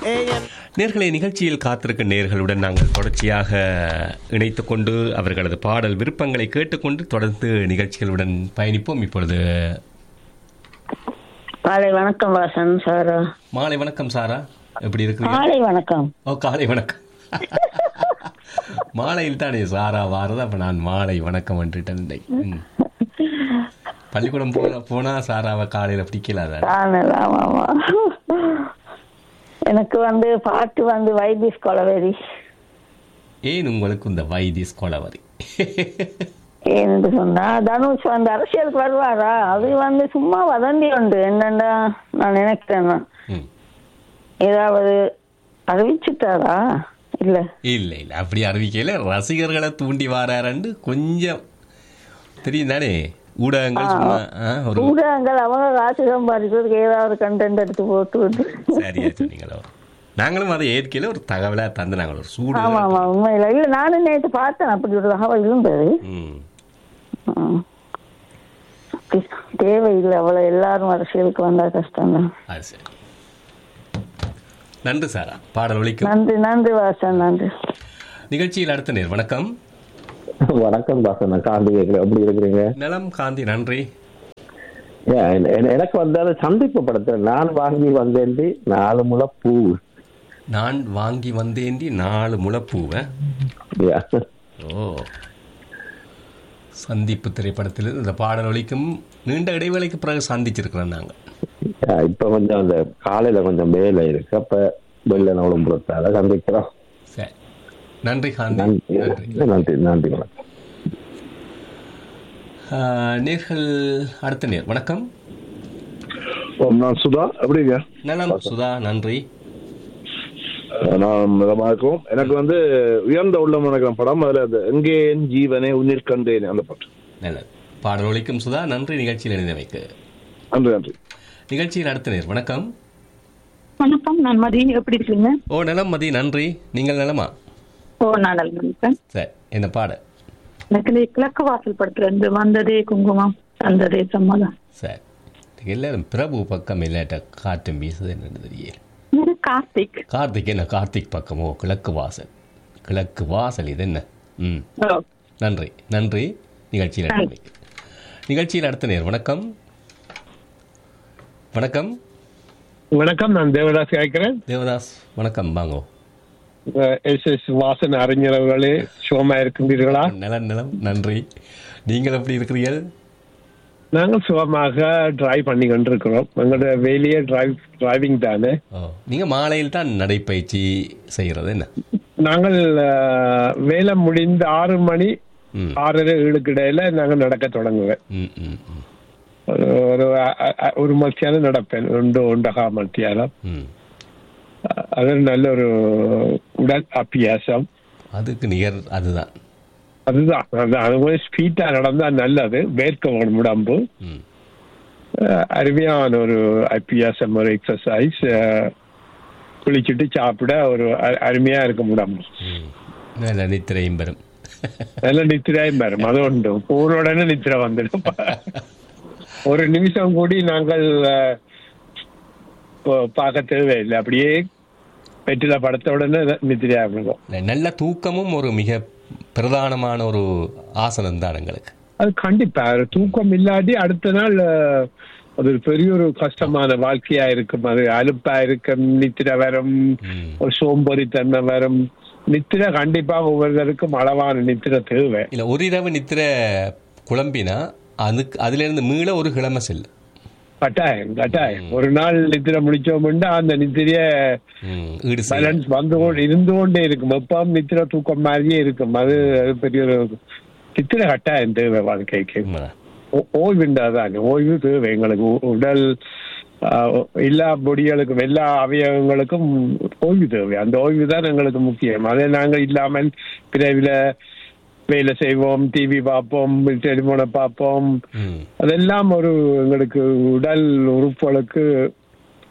நேர்களை நிகழ்ச்சியில் காத்திருக்கும் நேர்களுடன் நாங்கள் தொடர்ச்சியாக இணைத்துக் கொண்டு அவர்களது பாடல் விருப்பங்களை கேட்டுக்கொண்டு தொடர்ந்து நிகழ்ச்சிகளுடன் பயணிப்போம் இப்பொழுது காலை வணக்கம் வாசன் சார் மாலை வணக்கம் சாரா எப்படி இருக்கிறீங்க காலை வணக்கம் ஓ காலை வணக்கம் மாலையில் தானே சாரா வாரது அப்ப நான் மாலை வணக்கம் வந்துட்டேன் இன்னைக்கு. ம். பள்ளிக்கூடம் போன போனா சாராவை காலையில பிடிக்கலாத ஆனல், ஆமா ஆமா எனக்கு வந்து பாட்டு வந்து வைத்திஸ் கொலவெறி ஏன் உங்களுக்கு இந்த வைத்திஸ் கொலவரி ஏன்னு சொன்னா தனுஷ் வந்து அரசியலுக்கு வருவாரா அது வந்து சும்மா வதந்தி உண்டு என்னண்டா நான் நினைக்கிறேன் நான். ம். ஏதாவது அறிவிச்சுட்டாரா இல்ல இல்ல இல்ல அப்படி அறிவிக்கையில ரசிகர்களை தூண்டி வாராரண்டு கொஞ்சம் தெரியும் தானே ஊடகங்கள் சும்மா ஆ, ஒரு ஊடகங்கள் அவங்க காசு சம்பாதிக்கிறதுக்கு ஏதாவது கண்டென்ட் எடுத்து போட்டு விட்டு சரியா சொன்னீங்களோ நாங்களும் அதை ஏற்கையில ஒரு தகவலா தந்து நாங்கள் ஒரு சூடு ஆமா ஆமா உண்மையில இல்ல நானும் நேற்று பார்த்தேன் அப்படி ஒரு தகவல் இருந்தது ம். ம். தேவையில்லை அவ்வளவு எல்லாரும் அரசியலுக்கு வந்தா கஷ்டம் தான் அது சரி நன்றி சாரா பாடல் ஒலிக்கும் நன்றி நன்றி வாசன் நன்றி நிகழ்ச்சியில் அடுத்த நேர் வணக்கம் வணக்கம் தாசன் நான் காந்தி கேட்கிறேன் எப்படி இருக்கிறீங்க நலம் காந்தி நன்றி ஏன், என- என- எனக்கு வந்து அந்த சந்திப்பு படத்துல நான் வாங்கி வந்தேன் நாலு முளை பூ நான் வாங்கி வந்தேண்டி நாலு முளப்பூவை யா. ஓ சந்திப்பு திரைப்படத்தில் இந்த பாடல் ஒலிக்கும் நீண்ட இடைவேளைக்கு பிறகு சந்திச்சிருக்கிறோம் நாங்கள் யா, இப்ப கொஞ்சம் அந்த காலையில கொஞ்சம் வேலை இருக்கு அப்ப வெள்ள நவளும் புறத்தால சந்திக்கிறோம் சரி நன்றி காந்தி நன்றி நன்றி நன்றி நன்றி வணக்கம் ஆ, நேர்கள் அடுத்த நேர் வணக்கம் ஓம் நான் சுதா எப்படிங்க நலம் சுதா நன்றி நான் நலமா இருக்கும் எனக்கு வந்து உயர்ந்த உள்ளம் நினைக்கிற படம் அதுல அந்த எங்கே என் ஜீவனே உயிர் கண்டேன் அந்த பாட்டு நல்லது பாடல் ஒலிக்கும் சுதா நன்றி நிகழ்ச்சியில் இணைந்தமைக்கு நன்றி நன்றி நிகழ்ச்சியில் அடுத்த நேர் வணக்கம் வணக்கம் நான் மதி எப்படி இருக்கீங்க ஓ நலம் மதி நன்றி நீங்கள் நலமா ஓ நான் நல்லா இருக்கேன் சரி என்ன பாட எனக்கு இந்த கிழக்கு வாசல் படத்துல இருந்து வந்ததே குங்குமம் வந்ததே சம்மதம் சரி நீங்க எல்லாரும் பிரபு பக்கம் இல்லாட்ட காற்றும் வீசுது என்னன்னு தெரியல இது கார்த்திக் கார்த்திக் என்ன கார்த்திக் பக்கமோ கிழக்கு வாசல் கிழக்கு வாசல் இது என்ன ம் ஓ, நன்றி நன்றி நிகழ்ச்சியில் நன்றி நிகழ்ச்சியில் அடுத்த நேர் வணக்கம் வணக்கம் வணக்கம் நான் தேவதாஸ் கேட்கிறேன் தேவதாஸ் வணக்கம் வாங்கோ எஸ் எஸ் வாசன் அறிஞர் அவர்களே சுகமா இருக்கின்றீர்களா நலம் நலம் நன்றி நீங்கள் எப்படி இருக்கிறீர்கள் நாங்கள் சுகமாக டிரைவ் பண்ணி கொண்டிருக்கிறோம் எங்களோட வேலையே டிரைவ் டிரைவிங் தானே ஓ நீங்கள் மாலையில் தான் நடைப்பயிற்சி செய்கிறது என்ன நாங்கள் அஹ், வேலை முடிந்த ஆறு மணி ம் ஆறரை ஏழுக்கு இடையில நாங்கள் நடக்க தொடங்குவேன் ம் ம் ம் ஒரு ஒரு அ- அ- ஒரு மத்தியானம் நடப்பேன் ஒன்று ஒன்றகா மத்தியானம் ம் அஹ், அது நல்ல ஒரு உடல் அபியாசம் அதுக்கு நிகர் அதுதான் அதுதான் அது அது கொஞ்சம் ஸ்பீட்டா நடந்தா நல்லது வேர்க்க வேணும் உடம்பு ம் அஹ் அருமையான ஒரு அபியாசம் ஒரு எக்ஸசைஸ் குளிச்சுட்டு சாப்பிட ஒரு அ- அருமையா இருக்கும் உடம்பு ம் நல்ல நித்திரையும் பெறும் நல்ல நித்திராயும் வரும் அது உண்டு போன உடனே நித்திரை வந்துடும் ஒரு நிமிஷம் கூடி நாங்கள் அஹ், பா- பார்க்க தேவையில்லை அப்படியே வெற்றில படத்த உடனே நித்திரையா இருக்கும் நல்ல தூக்கமும் ஒரு மிக பிரதானமான ஒரு ஆசனம் தான் எங்களுக்கு அது கண்டிப்பா ஒரு தூக்கம் இல்லாட்டி அடுத்த நாள் அஹ், அது ஒரு பெரிய ஒரு கஷ்டமான வாழ்க்கையா இருக்கும் அது அலுப்பா இருக்கும் நித்திரை வரும் ம் ஒரு சோம்பேறித்தன்மை வரும் நித்திரை கண்டிப்பா ஒவ்வொருத்தருக்கும் அளவான நித்திரை தேவை இல்லை ஒரு இரவு நித்திரை குழம்பினா அதுக்கு அதிலிருந்து மீள ஒரு கிழமை செல்லும் கட்டாயம் கட்டாயம் ஒரு நாள் நித்திரை முடிச்சோம்னா அந்த நித்திரைய ம் ஈடு செய்யும் பேலன்ஸ் வந்து கொண்டு இருந்து கொண்டே இருக்கும் எப்பவும் நித்திரை தூக்கம் மாதிரியே இருக்கும் அது அது பெரிய ஒரு நித்திரை கட்டாயம் தேவை வாழ்க்கைக்கு உண்மைதான். ஓ- ஓய்வுண்டாதான் ஓய்வு தேவை எங்களுக்கு உ- உடல் ஆஹ், எல்லா பொடிகளுக்கும் எல்லா அவயவங்களுக்கும் ஓய்வு தேவை அந்த ஓய்வு தான் எங்களுக்கு முக்கியம் அதை நாங்கள் இல்லாமல் பிறவில வேலை செய்வோம் டிவி பார்ப்போம் டெலிபோனை பார்ப்போம் ம் அதெல்லாம் ஒரு எங்களுக்கு உடல் உறுப்புகளுக்கு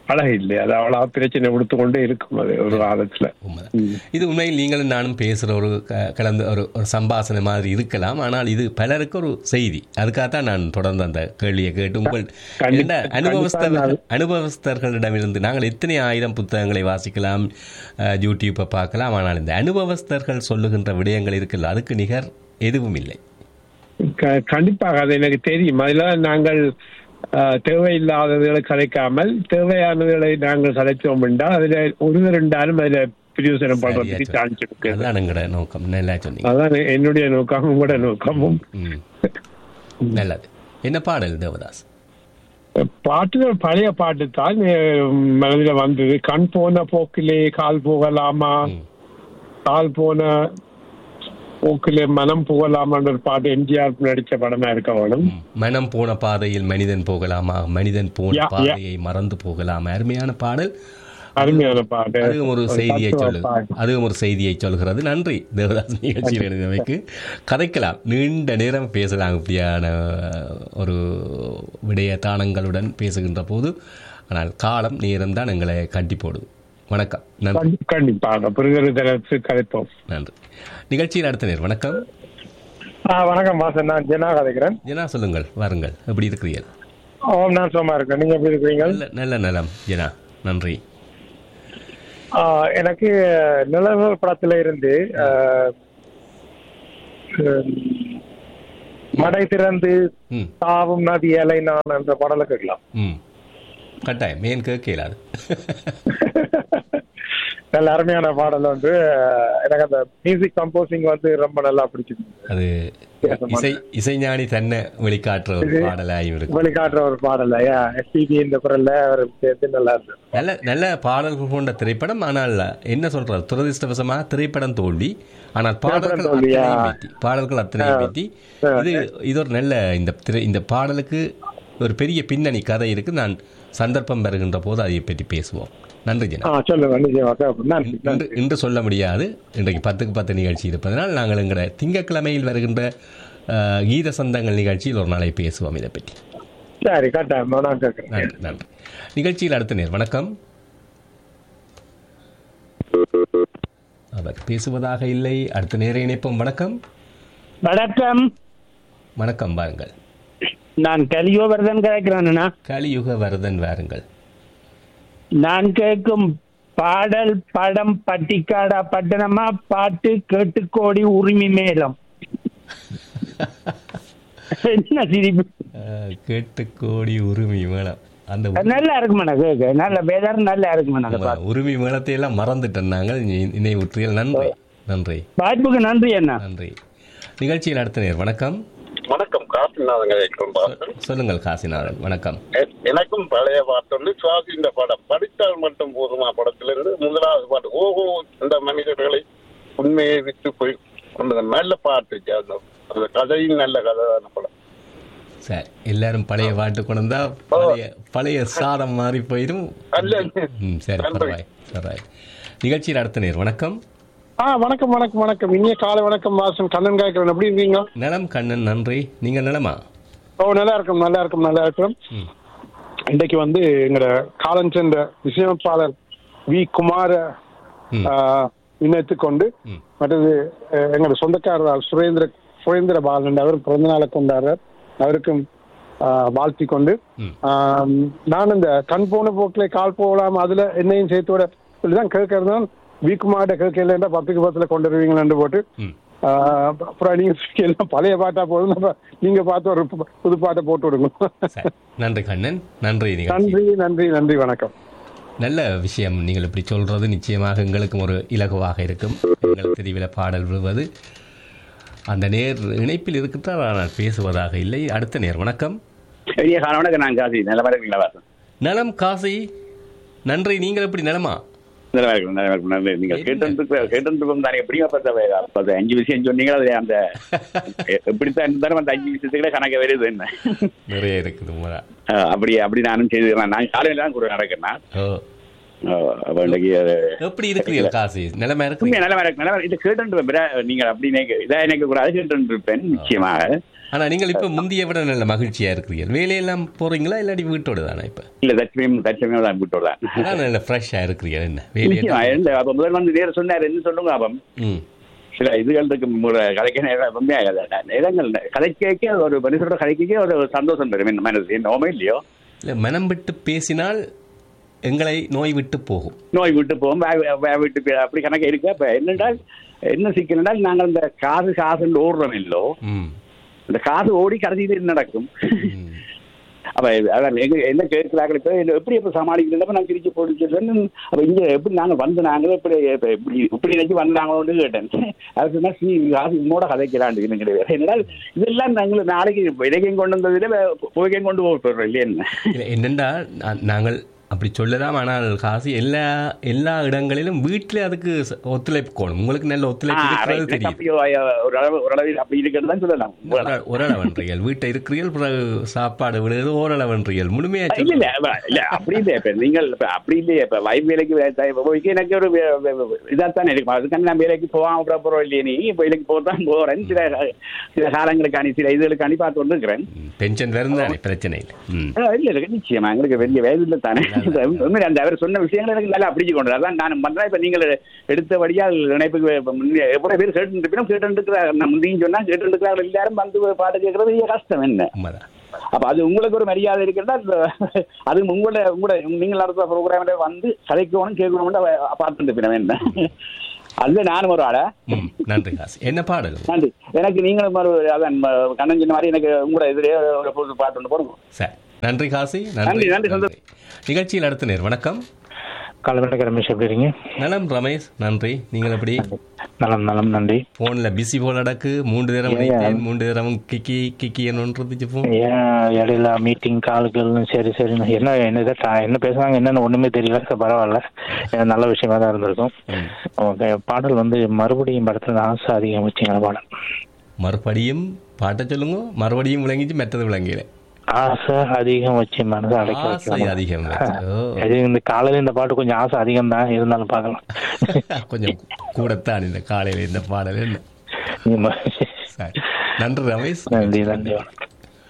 அழகு இல்லை அது அவ்வளவு பிரச்சனை கொடுத்து கொண்டே இருக்கும் அது ஒரு காலத்துல உண்மைதான். இது உண்மையில் நீங்களும் நானும் பேசுகிற ஒரு க- கலந்த ஒரு ஒரு சம்பாசனை மாதிரி இருக்கலாம் ஆனால் இது பலருக்கு ஒரு செய்தி அதுக்காகத்தான் நான் தொடர்ந்து அந்த கேள்வியை கேட்டு உங்கள் கண்டிப்பா- என்ன அனுபவஸ்தர்கள் கண்டிப்பா அனுபவஸ்தர்களிடமிருந்து நாங்கள் எத்தனை ஆயிரம் புத்தகங்களை வாசிக்கலாம் அஹ், யூடியூப்பை பார்க்கலாம் ஆனால் இந்த அனுபவஸ்தர்கள் சொல்லுகின்ற விடயங்கள் இருக்குல்ல அதுக்கு நிகர் எதுவும் இல்லை க- கண்டிப்பாக அது எனக்கு தெரியும் அதில் நாங்கள் ஆஹ், தேவையில்லாததுகளை கலைக்காமல் தேவையானதுகளை நாங்கள் கலைச்சோம் என்றால் அதுல ஒரு ரெண்டாலும் அதுல பிரயோசனம் பண்றதுக்கு சரியா சான்ஸ் இருக்கு அதுதான் எங்களோட நோக்கம் நல்லா சொன்னீங்க அதான் என்னுடைய நோக்கமும் உங்களோட நோக்கமும் ம். நல்லது என்ன பாடல் தேவதாஸ் பாட்டு பழைய பாட்டு தான் மனதில் வந்தது கண் போன போக்கிலே கால் போகலாமா கால் போன போக்கிலே மனம் போகலாமான்ற ஒரு பாட்டு எம்ஜிஆர் நடிச்ச படமா இருக்க வேணும் மனம் போன பாதையில் மனிதன் போகலாமா மனிதன் போன யா, யா. பாதையை மறந்து போகலாமா அருமையான பாடல் அருமையான பாட்டு அதுவும் ஒரு செய்தியை தத்துவ சொல்லு பாட்டு. அதுவும் ஒரு செய்தியை சொல்கிறது நன்றி தேவதாஸ் நிகழ்ச்சியில் எழுதியமைக்கு கதைக்கலாம் நீண்ட நேரம் பேசலாம் இப்படியான ஒரு விடய தானங்களுடன் பேசுகின்ற போது ஆனால் காலம் நேரம் தான் எங்களை கட்டி போடுது வணக்கம் நன்றி கண்டி- கண்டிப்பாக பிறகு தரத்து கதைப்போம் நன்றி நிகழ்ச்சியில் அடுத்த நேர் வணக்கம் வணக்கம் மாசன் நான் ஜெனா கதைக்கிறேன் ஜனா சொல்லுங்கள் வாருங்கள் எப்படி இருக்கிறீர்கள் ஓம் நான் சும்மா இருக்கேன் நீங்க எப்படி இருக்கிறீங்க நல்ல நல்ல நலம் ஜனா நன்றி ஆ, எனக்கு நிலவல் படத்துல இருந்து ஆ, ம், மடை திறந்து ம் தாவும் நதி அலை நான் என்ற பாடலை கேட்கலாம் ம் கட்டாயம் ஏன் கேட்கலாது நல்ல அருமையான பாடல் வந்து ஆ, எனக்கு அந்த மியூசிக் கம்போசிங் வந்து ரொம்ப நல்லா பிடிச்சிருக்கு அது இசை இசைஞானி தன்னை வெளிக்காட்டுற ஒரு பாடலாயும் இருக்கும் வெளிக்காட்டுற ஒரு பாடல் எஸ்பிபி இந்த குரல்ல அவர் சேர்த்து நல்லா இருந்தது நல்ல நல்ல பாடல்கள் கொண்ட திரைப்படம் ஆனால் என்ன சொல்றது துரதிருஷ்டவசமாக திரைப்படம் தோல்வி ஆனால் பாடல்கள் தோல்வியா? அத்தனையும் வெற்றி பாடல்கள் அத்தனையும் வெற்றி இது இது ஒரு நல்ல இந்த திரை இந்த பாடலுக்கு ஒரு பெரிய பின்னணி கதை இருக்கு நான் சந்தர்ப்பம் வருகின்ற போது அதை பற்றி பேசுவோம் நன்றி ஜனா ஆ சொல்லுங்க நிச்சயமா நன்றி இன்று நன்றி இன்று சொல்ல முடியாது இன்றைக்கு பத்துக்கு பத்து நிகழ்ச்சி இருப்பதனால் நாங்கள் எங்களை திங்கட்கிழமையில் வருகின்ற அஹ், கீத சந்தங்கள் நிகழ்ச்சியில் ஒரு நாளை பேசுவோம் இதை பற்றி சரி கட்டாயம் நான் கேட்கிறேன் நன்றி நன்றி நிகழ்ச்சியில் அடுத்த நேர் வணக்கம் அவர் பேசுவதாக இல்லை அடுத்த நேர இணைப்போம் வணக்கம் வணக்கம் வணக்கம் வாருங்கள் நான் கலியோவர்தன் கேட்கிறேன்னா கலியுக வரதன் வாருங்கள் நான் கேட்கும் பாடல் படம் பட்டிக்காடா பட்டணமா பாட்டு கேட்டுக்கோடி உரிமை மேலம் என்ன சிரிப்பு அஹ், கேட்டு கோடி உரிமை மேளம் அந்த உ- நல்லா இருக்குமாண்ணா கேட்க நல்ல வேதர் நல்லா இருக்குமாண்ணா அந்த பாட்டு உரிமை மேளத்தை எல்லாம் மறந்துட்டோம் நாங்கள் நி- நினைவுற்றியல் நன்றி நன்றி வாய்ப்புக்கு நன்றி அண்ணா நன்றி நிகழ்ச்சியில் அடுத்த நேர் வணக்கம் வணக்கம் காசிநாதன் கேட்கிறோம் பாஸ்கர். சொல்லுங்கள் காசிநாதன் வணக்கம் எ- எனக்கும் பழைய பாட்டு வந்து சுவாசி இந்த படம் படித்தால் மட்டும் போதுமா படத்திலிருந்து முதலாவது பாட்டு ஓஹோ இந்த மனிதர்களை உண்மையை விட்டு போய் கொண்டு நல்ல பாட்டு அந்த அந்த கதையும் நல்ல கதை தான படம் சரி எல்லாரும் பழைய பாட்டு கொண்டு வந்தா பழைய பழைய சாதம் மாறி போயிடும் அல்ல ம் சரி நன்றி. பரவாயில்லை பரவாயில்லை நிகழ்ச்சியில் அடுத்த நேர் வணக்கம் ஆ வணக்கம் வணக்கம் வணக்கம் இனிய காலை வணக்கம் வாசன் கண்ணன் காய்க்கிறேன் எப்படி இருக்கீங்க நலம் கண்ணன் நன்றி நீங்க நலமா ஓ நல்லா இருக்கும் நல்லா இருக்கும் நல்லா இருக்கும் ம். இன்றைக்கு வந்து எங்களோட காலம் சென்ற இசையமைப்பாளர் வி குமார ம். இணைத்து கொண்டு ம். மற்றது அஹ், எங்களோட சொந்தக்காரர் சுரேந்திர சுரேந்திர பாலன் அவர் பிறந்த நாளை கொண்டாடுறார் அவருக்கும் ஆஹ், வாழ்த்தி கொண்டு ம். ஆம், நான் இந்த கண் போன போக்கிலே கால் போகலாம் அதுல என்னையும் சேர்த்து விட சொல்லிதான் கேட்கறது தான் வி குமார்ட்ட கேட்கல பத்துக்கு பத்துல கொண்டு வருவீங்களான்னு போட்டு ம். ஆஹ், அப்புறம் நீங்க எல்லாம் பழைய பாட்டா போதும் அப்ப நீங்க பார்த்து ஒரு பு- புது பாட்டை போட்டு விடுங்க சரி நன்றி கண்ணன் நன்றி நிகழ்ச்சி நன்றி நன்றி நன்றி வணக்கம் நல்ல விஷயம் நீங்கள் இப்படி சொல்றது நிச்சயமாக எங்களுக்கும் ஒரு இலகுவாக இருக்கும் எங்கள் தெரிவில் பாடல் விடுவது அந்த நேர் இணைப்பில் இருக்கிறார் ஆனால் பேசுவதாக இல்லை அடுத்த நேர் வணக்கம் பெரிய காரணம் நான் காசி நல்ல மாதிரி இருக்கீங்களா வாசன் நலம் காசி நன்றி நீங்கள் எப்படி நலமா நல்ல மாதிரி இருக்கும் நல்ல மாதிரி இருக்கும் நல்ல நீங்க கேட்டு கேட்டு தானே எப்படியும் அப்ப அப்ப அஞ்சு விஷயம் சொன்னீங்களா அது அந்த எப்படித்தான் இருந்தாலும் அந்த அஞ்சு விஷயத்துக்குள்ள கணக்க வருது என்ன நிறைய இருக்குது முறை அஹ் அப்படி அப்படி நானும் செய்துக்கிறேன் நான் காலையில தான் கூட நடக்கிறேன் ஓ வேண்டகி எப்படி இருக்கிறீர்கள் காசி நிலைமை இருக்கு உண்மையா நல்ல வேலை நல்ல வேலை இது கேட்டு நீங்கள் அப்படி நினைக்க இதை நினைக்க கூடாது கேட்டு இருப்பேன் நிச்சயமாக ஆனா நீங்கள் இப்ப முந்திய விட நல்ல மகிழ்ச்சியா இருக்கிறீர்கள் வேலையெல்லாம் போறீங்களா இல்லாட்டி வீட்டோட தானே இப்ப இல்ல தட்சமியம் தட்சமியம் தான் விட்டோம் தான் அதான் நல்ல ஃப்ரெஷ்ஷா இருக்கிறீர்கள் என்ன நிச்சயமா வேலையை இல்ல அப்ப முதல் வந்து நேரம் சொன்னார் என்ன சொல்லுங்க அப்பம் ம் சில இதுகள் இருக்கு முறை கதைக்க நேரம் உண்மையாக நேரங்கள் கதை கேட்க ஒரு மனுஷரோட கதை கேட்க ஒரு சந்தோஷம் பெறும் என்ன மனசு நோமே இல்லையோ இல்ல மனம் விட்டு பேசினால் எங்களை நோய் விட்டு போகும் நோய் விட்டு போவோம் வே- வே- விட்டு போ- அப்படி கணக்கு இருக்கு அப்ப என்னென்றால் என்ன சிக்கல் என்றால் நாங்கள் இந்த காசு காசு ஓடுறோம் இல்லோ ம் இந்த காசு ஓடி கடைசியில் என்ன நடக்கும் அப்ப அதான் எங்க என்ன கேட்கிறார்கள் இப்ப என்ன எப்படி எப்ப சமாளிக்கிறப்ப நான் திருச்சி போட்டு அப்ப இங்க எப்படி நாங்க வந்து நாங்களே இப்படி இப்ப இப்படி இப்படி நினைச்சு வந்தாங்களோன்னு கேட்டேன் அது சொன்னா சீ காசு உன்னோட கதைக்கிறாண்டு இது கிடையாது என்னடால் இதெல்லாம் நாங்கள் நாளைக்கு இலக்கையும் கொண்டு வந்ததுல புகையும் கொண்டு போகிறோம் இல்லையா என்ன இல்ல என்னண்டா நா- நாங்கள் அப்படி சொல்லலாம் ஆனால் காசு எல்லா எல்லா இடங்களிலும் வீட்டில் அதுக்கு ச- ஒத்துழைப்பு கோணும் உங்களுக்கு நல்ல ஒத்துழைப்பு ஆ, இருக்கிறது right. தெரியும் அப்படியோ, ஐயா, ஒரு அளவு ஒரு அளவில் அப்படி இருக்கிறது தான் சொல்லலாம் ஓரளவன்றீர்கள் வீட்டை இருக்கிறீர்கள் பிறகு சாப்பாடு விடுறது ஓரளவன்றீர்கள் முழுமையா இல்ல இல்ல அப்ப- இல்ல அப்படி இல்ல இப்ப நீங்கள் இப்ப அப்படி இல்லையே இப்ப வைஃப் வேலைக்கு வே- த- போய்க்கு எனக்கு ஒரு வே- வே- இதாத்தானே இருக்கும் அதுக்கான நான் வேலைக்கு போவாம விட போறோம் இல்லையே நீ இப்ப வேலைக்கு போதான் போறேன் சில சில காலங்களுக்கான சில இதுகளுக்காண்டி பார்த்து வந்துருக்கிறேன் பென்ஷன் வருந்தானே பிரச்சனை இல்லை ம் ஆ, இல்ல இல்ல நிச்சயமா எங்களுக்கு பெரிய வேலை இல்லை தானே உண்மையில அந்த அவர் சொன்ன விஷயங்கள் எனக்கு நல்லா பிடிச்சு கொண்டு அதான் நான் பண்றேன் இப்ப நீங்கள் எடுத்தபடியால் நினைப்புக்கு இப்ப முன்ன- எவ்வளவு பேர் கேட்டு இருப்பினும் கேட்டு இருக்கிறார் நான் முந்தையும் சொன்னா கேட்டு இருக்கிறார்கள் எல்லாரும் வந்து பாட்டு கேட்கறது பெரிய கஷ்டம் என்ன உண்மைதான் அப்ப அது உங்களுக்கு ஒரு மரியாதை இருக்கிறதா அது உங்களோட உங்களோட நீங்கள் நடத்துற ப்ரோக்ராம்ல வந்து கதைக்கணும் கேட்கணும் பார்த்துட்டு இருப்பேன் என்ன அது நானும் ஒரு ஆளா ம் நன்றி காசு என்ன பாடல் நன்றி எனக்கு நீங்களும் ஒரு அதான் கண்ணன் சொன்ன மாதிரி எனக்கு உங்களோட இதுலயே ஒரு புது பாட்டு ஒன்று போடுங்க சரி நன்றி காசி நன்றி, நன்றி, சந்தோஷம். நிகழ்ச்சியில் அடுத்த நேர் வணக்கம் காலவணக்க ரமேஷ் எப்படி இருக்கீங்க நலம் ரமேஷ் நன்றி நீங்கள் எப்படி நலம் நலம் நன்றி போன்ல பிஸி போல் நடக்கு மூன்று நேரம் ஏன்? அடித்தேன் மூன்று நேரம் கிக்கி கிக்கி என்னன்றது போன் ஏன் இடையில மீட்டிங் கால்கள் சரி சரி என்ன என்ன இதை டா- என்ன பேசுறாங்க என்னன்னு ஒண்ணுமே தெரியல சரி, பரவாயில்ல ஏன் நல்ல விஷயமா தான் இருந்திருக்கும் ஓகே பாடல் வந்து மறுபடியும் படத்துல ஆசை அதிகம் வச்சுங்க பாடல் மறுபடியும் பாட்டை சொல்லுங்க மறுபடியும் விளங்கிச்சு மெத்தது விளங்கல ஆசை அதிகம் வச்சு மனசை அடக்கி ஆசை வைக்கலாம். அதிகம் வச்சு. ஓ. அது இந்த காலையில இந்த பாட்டு கொஞ்சம் ஆசை அதிகம் தான் இருந்தாலும் பார்க்கலாம் கொஞ்சம் கூடத்தான் இந்த காலையில இந்த பாடல் என்ன நீங்க சரி. நன்றி ரமேஷ் நன்றி நன்றி வணக்கம்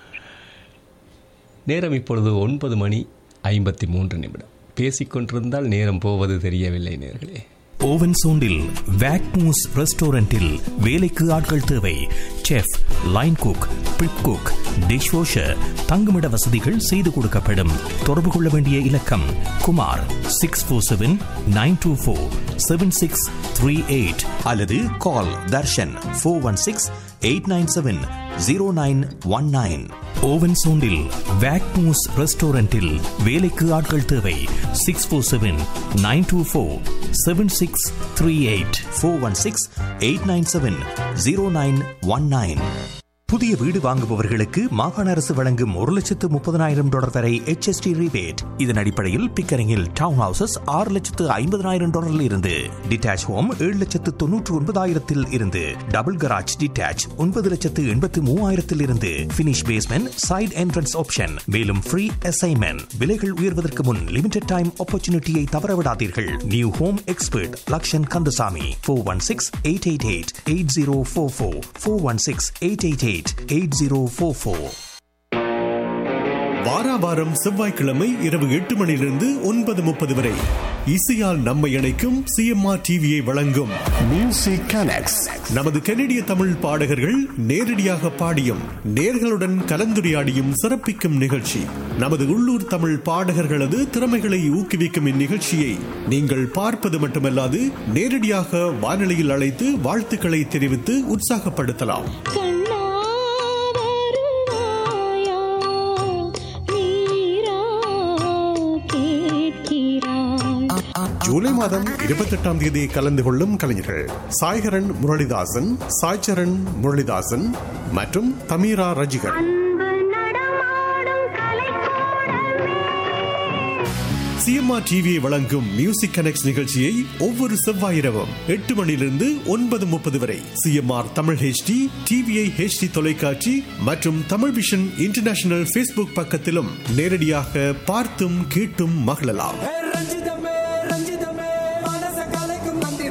நேரம் இப்பொழுது ஒன்பது மணி ஐம்பத்தி மூன்று நிமிடம் பேசிக்கொண்டிருந்தால் நேரம் போவது தெரியவில்லை நேர்களே ஓவன் சோண்டில் வேக்மூஸ் ரெஸ்டாரண்டில் வேலைக்கு ஆட்கள் தேவை chef line cook prep cook dish washer தங்குமிட வசதிகள் செய்து கொடுக்கப்படும் தொடர்பு கொள்ள வேண்டிய இலக்கம் Kumar six four seven nine two four seven six three eight அல்லது call Darshan four one six eight nine seven zero nine one nine Owen சோண்டில் வேக்மூஸ் ரெஸ்டாரண்டில் வேலைக்கு ஆட்கள் தேவை six four seven nine two four seven six three eight four one six eight nine seven zero nine one nine புதிய வீடு வாங்குபவர்களுக்கு மாகாண அரசு வழங்கும் ஒரு லட்சத்து முப்பதனாயிரம் டாலர் வரை HST rebate இதன் அடிப்படையில் பிக்கரிங்கில் டவுன் ஹவுசஸ் ஆறு லட்சத்து ஐம்பதனாயிரம் டாலரில் இருந்து டிட்டாச் ஹோம் ஏழு லட்சத்து தொன்னூற்று ஒன்பதாயிரத்தில் இருந்து டபுள் கராஜ் டிட்டாச் ஒன்பது லட்சத்து எண்பத்து மூவாயிரத்தில் இருந்து finish basement side entrance option மேலும் ஃப்ரீ அசைன்மெண்ட் விலைகள் உயர்வதற்கு முன் லிமிடெட் டைம் ஆப்பர்ச்சுனிட்டியை தவறவிடாதீர்கள் new home expert Lakshan Kandasamy four one six eight eight eight eight zero four four four one six eight eight eight eight zero four four வாராவாரம் செவ்வாய்க்கிழமை இரவு எட்டு மணியிலிருந்து ஒன்பது முப்பது வரை இசையால் நம்மை இணைக்கும் சிஎம்ஆர் டிவியை வழங்கும் மியூசிக் கனெக்ட்ஸ் நமது கனடிய தமிழ் பாடகர்கள் நேரடியாக பாடியும் நேர்களுடன் கலந்துரையாடியும் சிறப்பிக்கும் நிகழ்ச்சி நமது உள்ளூர் தமிழ் பாடகர்களது திறமைகளை ஊக்குவிக்கும் இந்நிகழ்ச்சியை நீங்கள் பார்ப்பது மட்டுமல்லாது நேரடியாக வானொலியில் அழைத்து வாழ்த்துக்களை தெரிவித்து உற்சாகப்படுத்தலாம் ஜூலை மாதம் இருபத்தெட்டாம் தேதி கலந்து கொள்ளும் கலைஞர்கள் சாய்கரன் முரளிதாசன் சாய்ச்சரன் முரளிதாசன் மற்றும் தமிரா ரஜிகர் சிஎம்ஆர் டிவியை வழங்கும் மியூசிக் கனெக்ட் நிகழ்ச்சியை ஒவ்வொரு செவ்வாய் இரவும் எட்டு மணியிலிருந்து ஒன்பது முப்பது வரை CMR Tamil HD TVI HD தொலைக்காட்சி மற்றும் தமிழ் விஷன் இன்டர்நேஷனல் ஃபேஸ்புக் பக்கத்திலும் நேரடியாக பார்த்தும் கேட்டும் மகிழலாம்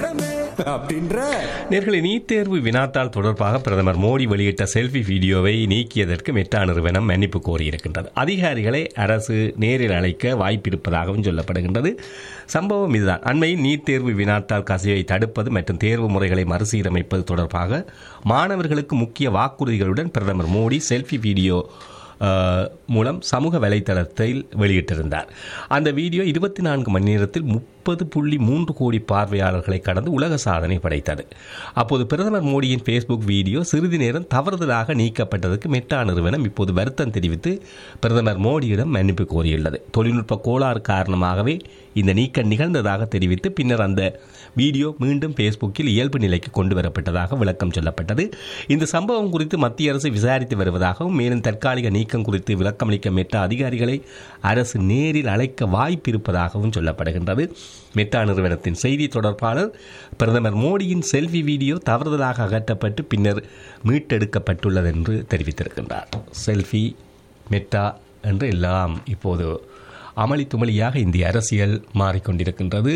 வீரமே அப்படின்ற நேர்களை நீட் தேர்வு வினாத்தாள் தொடர்பாக பிரதமர் மோடி வெளியிட்ட செல்ஃபி வீடியோவை நீக்கியதற்கு மெட்டா நிறுவனம் மன்னிப்பு கோரியிருக்கின்றது அதிகாரிகளை அரசு நேரில் அழைக்க வாய்ப்பிருப்பதாகவும் சொல்லப்படுகின்றது சம்பவம் இதுதான் அண்மையில் நீட் தேர்வு வினாத்தாள் கசிவை தடுப்பது மற்றும் தேர்வு முறைகளை மறுசீரமைப்பது தொடர்பாக மாணவர்களுக்கு முக்கிய வாக்குறுதிகளுடன் பிரதமர் மோடி செல்ஃபி வீடியோ அஹ், மூலம் சமூக வலைத்தளத்தில் வெளியிட்டிருந்தார் அந்த வீடியோ இருபத்தி நான்கு மணி நேரத்தில் முப்பது புள்ளி மூன்று கோடி பார்வையாளர்களை கடந்து உலக சாதனை படைத்தது அப்போது பிரதமர் மோடியின் ஃபேஸ்புக் வீடியோ சிறிது நேரம் தவறுதலாக நீக்கப்பட்டதற்கு மெட்டா நிறுவனம் இப்போது வருத்தம் தெரிவித்து பிரதமர் மோடியிடம் மன்னிப்பு கோரியுள்ளது தொழில்நுட்ப கோளாறு காரணமாகவே இந்த நீக்கம் நிகழ்ந்ததாக தெரிவித்து பின்னர் அந்த வீடியோ மீண்டும் ஃபேஸ்புக்கில் இயல்பு நிலைக்கு கொண்டு வரப்பட்டதாக விளக்கம் சொல்லப்பட்டது இந்த சம்பவம் குறித்து மத்திய அரசு விசாரித்து வருவதாகவும் மேலும் தற்காலிக நீக்கம் குறித்து விளக்கமளிக்க மெட்டா அதிகாரிகளை அரசு நேரில் அழைக்க வாய்ப்பு இருப்பதாகவும் சொல்லப்படுகின்றது மெட்டா நிறுவனத்தின் செய்தி தொடர்பாளர் பிரதமர் மோடியின் செல்ஃபி வீடியோ தவறுதலாக அகற்றப்பட்டு பின்னர் மீட்டெடுக்கப்பட்டுள்ளது என்று தெரிவித்திருக்கின்றார் செல்ஃபி மெட்டா என்று எல்லாம் இப்போது அமளி துமளியாக இந்திய அரசியல் மாறிக்கொண்டிருக்கின்றது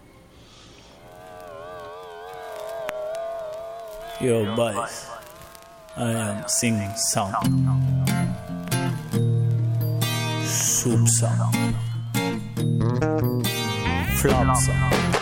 Yo, boys, I am singing song. Soup song. Flop song.